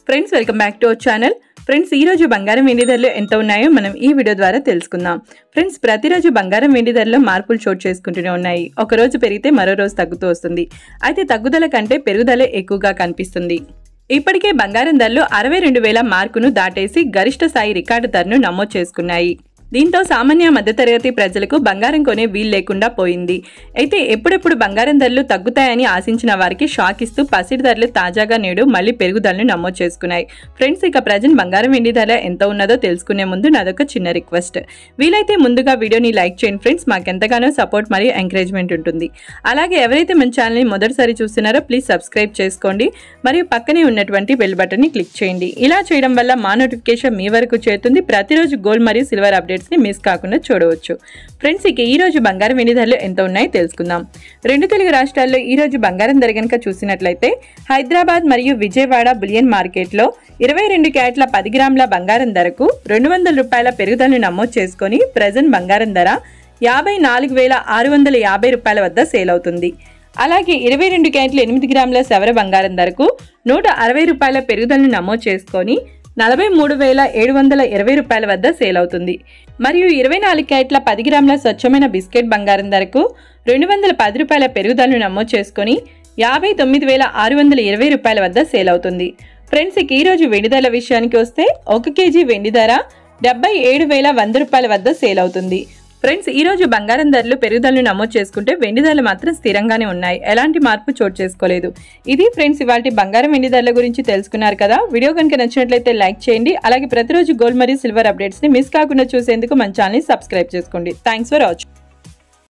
friends welcome back to our channel friends ఈ రోజు బంగారం వెండి ధరలు ఎంత ఉన్నాయో మనం ఈ వీడియో ద్వారా తెలుసుకుందాం ఫ్రెండ్స్ ప్రతిరోజు బంగారం వెండి ధరలో మార్పులు చోటు చేసుకుంటూనే ఉన్నాయి ఒక రోజు పెరిగితే మరో రోజు తగ్గుతూ వస్తుంది అయితే తగ్గుదల కంటే పెరుగుదలే ఎక్కువగా కనిపిస్తుంది ఇప్పటికే బంగారం ధరలు అరవై రెండు వేల మార్కును దాటేసి గరిష్ట స్థాయి రికార్డు ధరను నమోదు చేసుకున్నాయి దీంతో సామాన్య మధ్యతరగతి ప్రజలకు బంగారం కొనే వీలు లేకుండా పోయింది అయితే ఎప్పుడెప్పుడు బంగారం ధరలు తగ్గుతాయని ఆశించిన వారికి షాక్ ఇస్తూ పసిడి ధరలు తాజాగా నేడు మళ్ళీ పెరుగుదలను నమోదు చేసుకున్నాయి ఫ్రెండ్స్ ఇక ప్రజెంట్ బంగారం వెండి ధర ఎంత ఉన్నదో తెలుసుకునే ముందు నాదొక చిన్న రిక్వెస్ట్ వీలైతే ముందుగా వీడియోని లైక్ చేయండి ఫ్రెండ్స్ మాకెంతగానో సపోర్ట్ మరియు ఎంకరేజ్మెంట్ ఉంటుంది అలాగే ఎవరైతే మన ఛానల్ని మొదటిసారి చూస్తున్నారో ప్లీజ్ సబ్స్క్రైబ్ చేసుకోండి మరియు పక్కనే ఉన్నటువంటి బెల్ బటన్ని క్లిక్ చేయండి ఇలా చేయడం వల్ల మా నోటిఫికేషన్ మీ వరకు చేరుతుంది ప్రతిరోజు గోల్డ్ మరియు సిల్వర్ అప్డేట్స్ని మిస్ కాకుండా చూడవచ్చు ఫ్రెండ్స్ ఇక ఈ రోజు బంగారం వెండి ధరలు ఎంత ఉన్నాయో తెలుసుకుందాం రెండు తెలుగు రాష్ట్రాల్లో ఈ రోజు బంగారం ధర కనుక చూసినట్లయితే హైదరాబాద్ మరియు విజయవాడ బులియన్ మార్కెట్లో ఇరవై రెండు క్యారెట్ల పది గ్రాముల బంగారం ధరకు రెండు వందల రూపాయల పెరుగుదలను నమోదు చేసుకొని ప్రజెంట్ బంగారం ధర యాభై నాలుగు వేల ఆరు వందల యాభై రూపాయల వద్ద సేల్ అవుతుంది అలాగే ఇరవై రెండు క్యారెట్ల ఎనిమిది గ్రాముల సవర బంగారం ధరకు నూట అరవై రూపాయల పెరుగుదలను నమోదు చేసుకొని నలభై మూడు వేల ఏడు వందల ఇరవై రూపాయల వద్ద సేల్ అవుతుంది మరియు ఇరవై నాలుగు క్యారెట్ల పది గ్రాముల స్వచ్ఛమైన బిస్కెట్ బంగారం ధరకు రెండు వందల పది రూపాయల పెరుగుదలను నమోదు చేసుకొని యాభై తొమ్మిది వేల ఆరు వందల ఇరవై రూపాయల వద్ద సేల్ అవుతుంది ఫ్రెండ్స్ ఇక ఈరోజు వెండి ధరల విషయానికి వస్తే ఒక కేజీ వెండి ధర డెబ్బై ఏడు వేల వంద రూపాయల వద్ద సేల్ అవుతుంది ఫ్రెండ్స్ ఈ రోజు బంగారం ధరలు పెరుగుదలను నమోదు చేసుకుంటే వెండి ధరలు మాత్రం స్థిరంగానే ఉన్నాయి ఎలాంటి మార్పు చోటు చేసుకోలేదు ఇది ఫ్రెండ్స్ ఇవాళ బంగారం వెండి ధరల గురించి తెలుసుకున్నారు కదా వీడియో కనుక నచ్చినట్లయితే లైక్ చేయండి అలాగే ప్రతిరోజు గోల్డ్ మరియు సిల్వర్ అప్డేట్స్ ని మిస్ కాకుండా చూసేందుకు మన ఛానల్ సబ్స్క్రైబ్ చేసుకోండి థ్యాంక్స్ ఫర్ వాచింగ్